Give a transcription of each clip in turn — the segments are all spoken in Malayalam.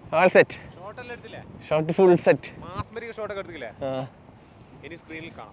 ആൾ സെറ്റ് ഷോട്ടെല്ലാം എടുത്തില്ലേ ഷോട്ട് ഫുൾ സെറ്റ് മാസ്മരിക ഷോട്ടൊക്കെ എടുത്തില്ലേ ഇനി സ്ക്രീനിൽ കാണാം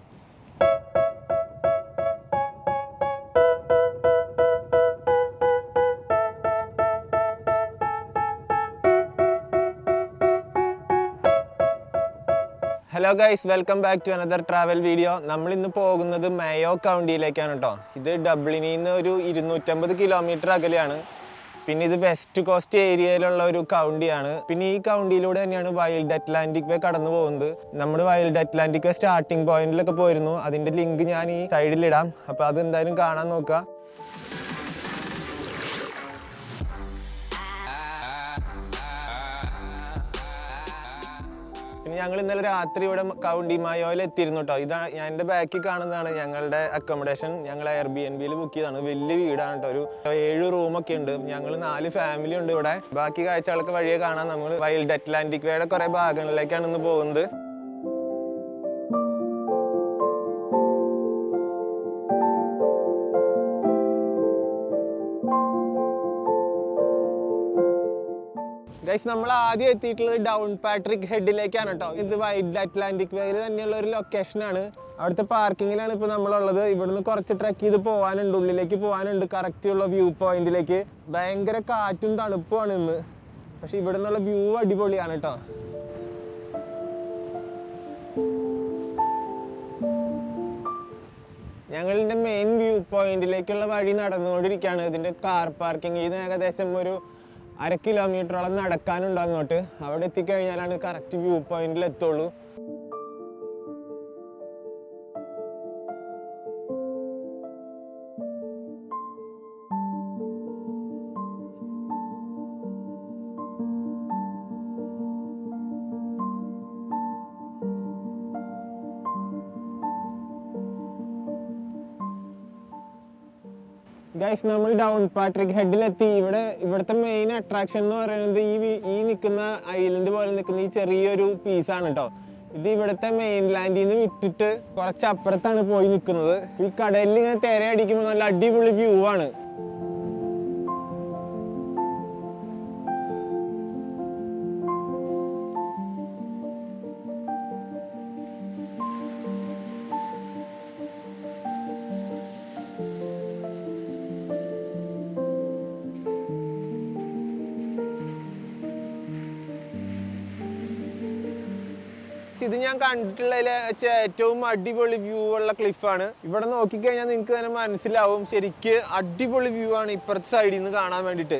hello guys welcome back to another travel video നമ്മൾ ഇന്ന് പോകുന്നത് മേയോ കൗണ്ടിയിലേക്കാണ് കേട്ടോ ഇത് ഡബ്ലിനിൽ നിന്ന് ഒരു ഇരുന്നൂറ്റമ്പത് കിലോമീറ്റർ അകലെയാണ് പിന്നെ ഇത് വെസ്റ്റ് കോസ്റ്റ് ഏരിയയിലുള്ള ഒരു കൗണ്ടിയാണ് പിന്നെ ഈ കൗണ്ടിയിലൂടെ തന്നെയാണ് വൈൽഡ് അറ്റ്ലാന്റിക് വേ കടന്നു പോകുന്നത് നമ്മൾ വൈൽഡ് അറ്റ്ലാന്റിക് വേ സ്റ്റാർട്ടിംഗ് പോയിന്റിലൊക്കെ പോയിരുന്നു അതിന്റെ ലിങ്ക് ഞാൻ ഈ സൈഡിലിടാം അപ്പോൾ അത് എന്തായാലും കാണാൻ നോക്കുക പിന്നെ ഞങ്ങൾ ഇന്നലെ രാത്രി ഇവിടെ കൗണ്ടി മായോയിൽ എത്തിയിരുന്നു കേട്ടോ ഇതാ ഞാൻ എൻ്റെ ബാക്കിൽ കാണുന്നതാണ് ഞങ്ങളുടെ അക്കോമഡേഷൻ ഞങ്ങൾ എയർ ബി എൻ ബിയിൽ ബുക്ക് ചെയ്തതാണ് വലിയ വീടാണ് കേട്ടോ ഒരു ഏഴ് റൂമൊക്കെ ഉണ്ട് ഞങ്ങൾ നാല് ഫാമിലി ഉണ്ട് ഇവിടെ ബാക്കി കാഴ്ചകളൊക്കെ വഴിയെ കാണാൻ നമ്മൾ വൈൽഡ് അറ്റ്ലാന്റിക് വേയുടെ കുറേ ഭാഗങ്ങളിലേക്കാണ് ഇന്ന് പോകുന്നത് ഗൈസ് നമ്മൾ ആദ്യം എത്തിയിട്ടുള്ളത് ഡൗൺ പാട്രിക് ഹെഡിലേക്കാണ് കേട്ടോ ഇത് വൈൽഡ് അറ്റ്ലാന്റിക് വേയിൽ തന്നെയുള്ള ഒരു ലൊക്കേഷനാണ് അവിടുത്തെ പാർക്കിങ്ങിലാണ് ഇപ്പോൾ നമ്മളുള്ളത് ഇവിടുന്ന് കുറച്ച് ട്രക്ക് ചെയ്ത് പോകാനുണ്ട് ഉള്ളിലേക്ക് പോകാനുണ്ട് കറക്റ്റ് ഉള്ള വ്യൂ പോയിന്റിലേക്ക് ഭയങ്കര കാറ്റും തണുപ്പുമാണ് ഇന്ന് പക്ഷെ ഇവിടെ നിന്നുള്ള വ്യൂ അടിപൊളിയാണ് കേട്ടോ ഞങ്ങളുടെ മെയിൻ വ്യൂ പോയിന്റിലേക്കുള്ള വഴി നടന്നുകൊണ്ടിരിക്കുകയാണ് ഇതിന്റെ കാർ പാർക്കിംഗ് ഇത് ഏകദേശം ഒരു അര കിലോമീറ്ററോളം നടക്കാനുണ്ട് അങ്ങോട്ട് അവിടെ എത്തിക്കഴിഞ്ഞാലാണ് കറക്റ്റ് വ്യൂ പോയിന്റിൽ എത്തുള്ളൂ ഗൈസ് നമ്മൾ ഡൗൺ പാട്രിക് ഹെഡിലെത്തി ഇവിടെ ഇവിടുത്തെ മെയിൻ അട്രാക്ഷൻ എന്ന് പറയുന്നത് ഈ വി- ഈ നിൽക്കുന്ന ഐലൻഡ് പോലെ നിൽക്കുന്ന ഈ ചെറിയൊരു പീസാണ് കേട്ടോ ഇത് ഇവിടുത്തെ മെയിൻ ലാൻഡിൽ നിന്ന് വിട്ടിട്ട് കുറച്ച് അപ്പുറത്താണ് പോയി നിൽക്കുന്നത് ഈ കടലിൽ ഇങ്ങനെ തിരയടിക്കുമ്പോൾ നല്ല അടിപൊളി വ്യൂ ആണ് ഇത് ഞാൻ കണ്ടിട്ടുള്ളതിൽ വെച്ച ഏറ്റവും അടിപൊളി വ്യൂ ഉള്ള ക്ലിഫാണ് ഇവിടെ നോക്കിക്കഴിഞ്ഞാൽ നിങ്ങൾക്ക് തന്നെ മനസ്സിലാവും ശരിക്ക് അടിപൊളി വ്യൂ ആണ് ഇപ്പുറത്തെ സൈഡിൽ നിന്ന് കാണാൻ വേണ്ടിയിട്ട്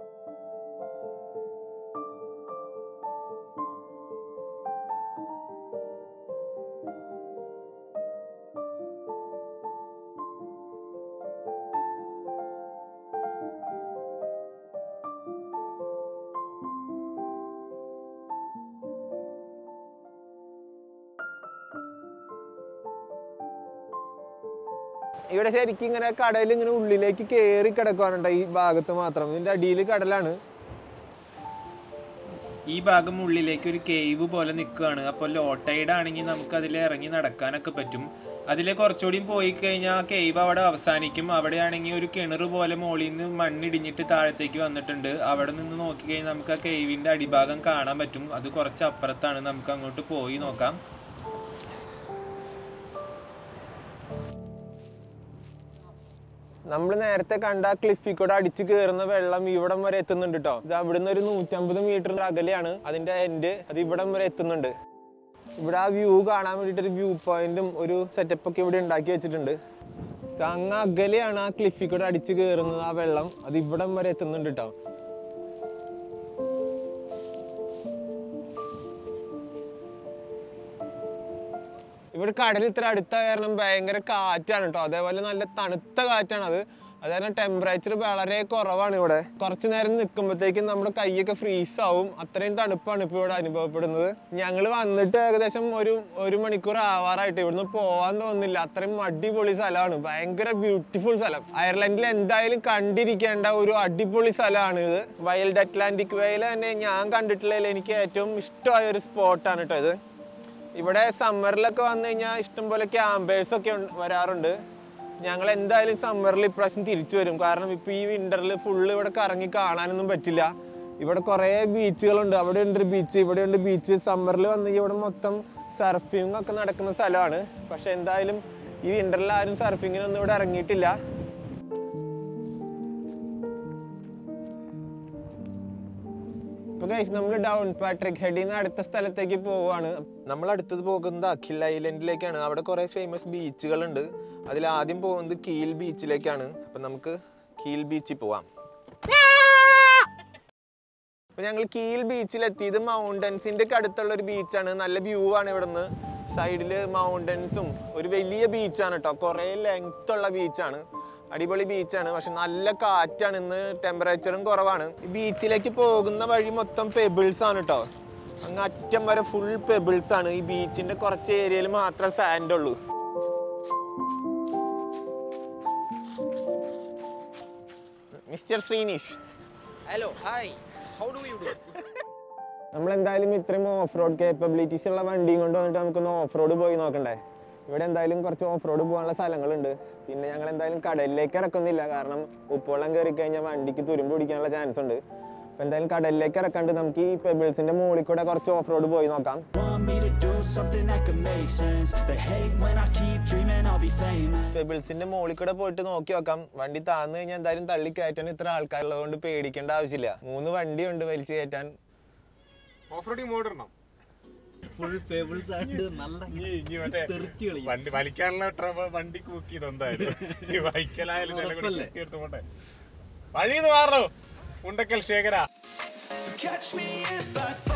ഇവിടെ ശരിക്കും ഇങ്ങനെ കടൽ ഇങ്ങനെ ഉള്ളിലേക്ക് കയറി കിടക്കുവാനുണ്ട് ഈ ഭാഗത്ത് മാത്രം ഇതിന്റെ അടിയിൽ കടലാണ് ഈ ഭാഗം ഉള്ളിലേക്ക് ഒരു കേവ് പോലെ നിൽക്കുകയാണ് അപ്പോൾ ലോ ടൈഡ് ആണെങ്കിൽ നമുക്ക് അതിൽ ഇറങ്ങി നടക്കാനൊക്കെ പറ്റും അതിൽ കുറച്ചുകൂടി പോയി കഴിഞ്ഞാൽ ആ കേവ് അവിടെ അവസാനിക്കും അവിടെയാണെങ്കിൽ ഒരു കിണർ പോലെ മുകളിൽ നിന്ന് മണ്ണിടിഞ്ഞിട്ട് താഴത്തേക്ക് വന്നിട്ടുണ്ട് അവിടെ നിന്ന് നോക്കിക്കഴിഞ്ഞാൽ നമുക്ക് ആ കേവിൻ്റെ അടിഭാഗം കാണാൻ പറ്റും അത് കുറച്ച് അപ്പുറത്താണ് നമുക്ക് അങ്ങോട്ട് പോയി നോക്കാം നമ്മൾ നേരത്തെ കണ്ട ആ ക്ലിഫിൽ കൂടെ അടിച്ചു കയറുന്ന വെള്ളം ഇവിടം വരെ എത്തുന്നുണ്ട് കേട്ടോ ഇത് അവിടുന്ന് ഒരു നൂറ്റമ്പത് മീറ്റർ അകലെയാണ് അതിന്റെ എൻഡ് അത് ഇവിടം വരെ എത്തുന്നുണ്ട് ഇവിടെ ആ വ്യൂ കാണാൻ വേണ്ടിയിട്ട് ഒരു വ്യൂ പോയിന്റും ഒരു സെറ്റപ്പ് ഒക്കെ ഇവിടെ ഉണ്ടാക്കി വെച്ചിട്ടുണ്ട് ഇത് അങ്ങ് അകലെയാണ് ആ ക്ലിഫിൽ കൂടെ അടിച്ചു കയറുന്നത് ആ വെള്ളം അത് ഇവിടം വരെ എത്തുന്നുണ്ട് കേട്ടോ ഇവിടെ കടൽ ഇത്ര അടുത്ത കാരണം ഭയങ്കര കാറ്റാണ് കേട്ടോ അതേപോലെ നല്ല തണുത്ത കാറ്റാണ് അത് അത് കാരണം ടെമ്പറേച്ചർ വളരെ കുറവാണ് ഇവിടെ കുറച്ച് നേരം നിൽക്കുമ്പോഴത്തേക്കും നമ്മുടെ കൈയൊക്കെ ഫ്രീസ് ആവും അത്രയും തണുപ്പാണ് ഇപ്പോൾ ഇവിടെ അനുഭവപ്പെടുന്നത് ഞങ്ങൾ വന്നിട്ട് ഏകദേശം ഒരു ഒരു മണിക്കൂർ ആവാറായിട്ട് ഇവിടുന്ന് പോവാൻ തോന്നുന്നില്ല അത്രയും അടിപൊളി സ്ഥലമാണ് ഭയങ്കര ബ്യൂട്ടിഫുൾ സ്ഥലം അയർലൻഡിൽ എന്തായാലും കണ്ടിരിക്കേണ്ട ഒരു അടിപൊളി സ്ഥലമാണ് ഇത് വൈൽഡ് അറ്റ്ലാന്റിക് വേയിൽ തന്നെ ഞാൻ കണ്ടിട്ടുള്ളതിൽ എനിക്ക് ഏറ്റവും ഇഷ്ടമായ ഒരു സ്പോട്ടാണ് കേട്ടോ ഇത് ഇവിടെ സമ്മറിലൊക്കെ വന്നു കഴിഞ്ഞാൽ ഇഷ്ടംപോലെ ക്യാമ്പേഴ്സ് ഒക്കെ ഉണ്ട്- വരാറുണ്ട് ഞങ്ങൾ എന്തായാലും സമ്മറിൽ ഇപ്രാവശ്യം തിരിച്ചു വരും കാരണം ഇപ്പോൾ ഈ വിന്ററിൽ ഫുള്ള് ഇവിടെ കറങ്ങി കാണാനൊന്നും പറ്റില്ല ഇവിടെ കുറേ ബീച്ചുകളുണ്ട് അവിടെ ഉണ്ട് ബീച്ച് ഇവിടെ ഉണ്ട് ബീച്ച് സമ്മറിൽ വന്ന് ഇവിടെ മൊത്തം സർഫിംഗ് ഒക്കെ നടക്കുന്ന സ്ഥലമാണ് പക്ഷെ എന്തായാലും ഈ വിന്ററിൽ ആരും സർഫിങ്ങിനൊന്നും ഇവിടെ ഇറങ്ങിയിട്ടില്ല ഇപ്പൊ ഗൈസ് നമ്മൾ ഡൗൺ പാട്രിക് ഹെഡിൽ നിന്ന് അടുത്ത സ്ഥലത്തേക്ക് പോവാണ് നമ്മൾ അടുത്തത് പോകുന്നത് അഖിൽ ഐലൻഡിലേക്കാണ് അവിടെ കുറെ ഫേമസ് ബീച്ചുകളുണ്ട് അതിൽ ആദ്യം പോകുന്നത് കീൽ ബീച്ചിലേക്കാണ് അപ്പൊ നമുക്ക് കീൽ ബീച്ചിൽ പോവാം അപ്പൊ ഞങ്ങൾ കീൽ ബീച്ചിലെത്തി ഇത് മൗണ്ടൻസിന്റെ ഒക്കെ അടുത്തുള്ള ഒരു ബീച്ചാണ് നല്ല വ്യൂ ആണ് ഇവിടുന്ന് സൈഡില് മൗണ്ടൻസും ഒരു വലിയ ബീച്ചാണ് കേട്ടോ കുറെ ലെങ്ത് ഉള്ള ബീച്ചാണ് അടിപൊളി ബീച്ചാണ് പക്ഷെ നല്ല കാറ്റാണ് ഇന്ന് ടെമ്പറേച്ചറും കുറവാണ് ഈ ബീച്ചിലേക്ക് പോകുന്ന വഴി മൊത്തം പെബിൾസ് ആണ് കേട്ടോ അങ്ങ് അറ്റം വരെ ഫുൾ പെബിൾസ് ആണ് ഈ ബീച്ചിന്റെ കുറച്ച് ഏരിയയിൽ മാത്രമേ സാൻഡ് ഉള്ളൂ mister Sreenish Hello, hi. How do you do? നമ്മൾ എന്തായാലും ഇത്രയും ഓഫ് റോഡ് കേപ്പബിലിറ്റീസ് ഉള്ള വണ്ടിയും കൊണ്ട് വന്നിട്ട് നമുക്കൊന്ന് ഓഫ് റോഡ് പോയി നോക്കണ്ടേ ഇവിടെ എന്തായാലും കുറച്ച് ഓഫ് റോഡ് പോകാനുള്ള സ്ഥലങ്ങളുണ്ട് പിന്നെ ഞങ്ങൾ എന്തായാലും കടലിലേക്ക് ഇറക്കുന്നില്ല കാരണം ഉപ്പുവെള്ളം കയറി കഴിഞ്ഞാൽ വണ്ടിക്ക് തുരുമ്പ് പിടിക്കാനുള്ള ചാൻസ് ഉണ്ട് അപ്പൊ എന്തായാലും കടലിലേക്ക് ഇറക്കാണ്ട് നമുക്ക് ഈ പെബിൾസിന്റെ മുകളിൽ കൂടെ കുറച്ച് ഓഫ് റോഡ് പോയി നോക്കാം Want me to do something that could make sense. They hate when I keep dreaming I'll be famous. പെബിൾസിന്റെ മുകളിൽ കൂടെ പോയിട്ട് നോക്കി നോക്കാം വണ്ടി താന്നു കഴിഞ്ഞാൽ എന്തായാലും തള്ളി കയറ്റാൻ ഇത്ര ആൾക്കാരുള്ളത് കൊണ്ട് പേടിക്കേണ്ട ആവശ്യമില്ല മൂന്ന് വണ്ടിയുണ്ട് വലിച്ചു കയറ്റാൻ ഓഫ് റോഡിങ് മോഡ് ഇടണം ഫുൾ പേബിൾസ് ആയിട്ട് നല്ല ഇനി ഇനി മറ്റേ തെറിച്ച് കളിക്കും വണ്ടി വലിക്കാനുള്ള ട്രബ വണ്ടി കുക്ക് ചെയ്ത് എന്തായാലും ഈ വൈക്കലായാലും നില കൂടി ഉറപ്പല്ലേ? കുക്ക് എടുത്ത് പോട്ടെ വഴിന്ന് മാറണോ ഉണ്ടക്കൽ ശേഖര So catch me if I fall.